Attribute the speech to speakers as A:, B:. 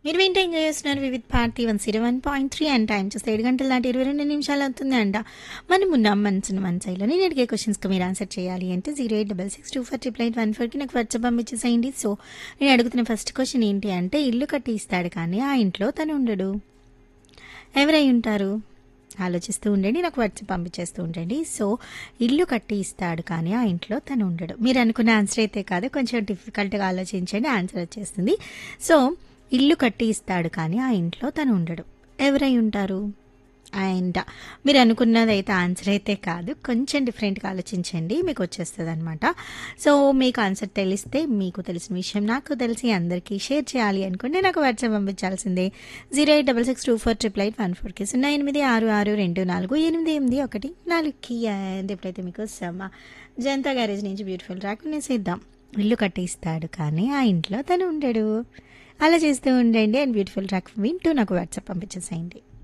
A: మీరు వింటే ఎంజాయ్ చేస్తున్నారు వివిధ్ పార్టీ one zero one point three and time చూస్తే ఏడు గంటల దాటి ఇరవై రెండు నిమిషాలు అవుతుంది అంట మనం ఉన్న మనసును మన సైడ్లో నేను అడిగే క్వశ్చన్స్కి మీరు ఆన్సర్ చేయాలి అంటే zero eight double six two four triple eight one ఫోర్కి నాకు వాట్సాప్ పంపించేసేయండి సో నేను అడుగుతున్న ఫస్ట్ క్వశ్చన్ ఏంటి అంటే ఇల్లు కట్టి ఇస్తాడు కానీ ఆ ఇంట్లో తను ఉండడు ఎవరై ఉంటారు ఆలోచిస్తూ ఉండండి నాకు వాట్సాప్ పంపించేస్తూ ఉండండి సో ఇల్లు కట్టి ఇస్తాడు కానీ ఆ ఇంట్లో తను ఉండడు మీరు అనుకున్న ఆన్సర్ అయితే కాదు కొంచెం డిఫికల్ట్గా ఆలోచించండి ఆన్సర్ వచ్చేస్తుంది సో ఇల్లు కట్టి ఇస్తాడు కానీ ఆ ఇంట్లో తను ఉండడు ఎవరై ఉంటారు అండ్ మీరు అనుకున్నది అయితే ఆన్సర్ అయితే కాదు కొంచెం డిఫరెంట్గా ఆలోచించండి మీకు వచ్చేస్తుంది అనమాట సో మీకు ఆన్సర్ తెలిస్తే మీకు తెలిసిన విషయం నాకు తెలిసి అందరికీ షేర్ చేయాలి అనుకుంటే నాకు వాట్సాప్ పంపించాల్సిందే zero eight double six two four triple eight one ఫోర్కి సున్నా ఎనిమిది ఆరు ఆరు రెండు నాలుగు ఎనిమిది ఎనిమిది ఒకటి నాలుగుకి అండ్ ఎప్పుడైతే మీకు సమ జనతా గ్యారేజ్ నుంచి బ్యూటిఫుల్ ట్రాక్ వేసేద్దాం ఇల్లు కట్టిస్తాడు కానీ ఆ ఇంట్లో తను ఉండడు అలా చేస్తూ ఉండండి అండ్ బ్యూటిఫుల్ ట్రాక్ వింటూ నాకు వాట్సాప్ పంపించేసేయండి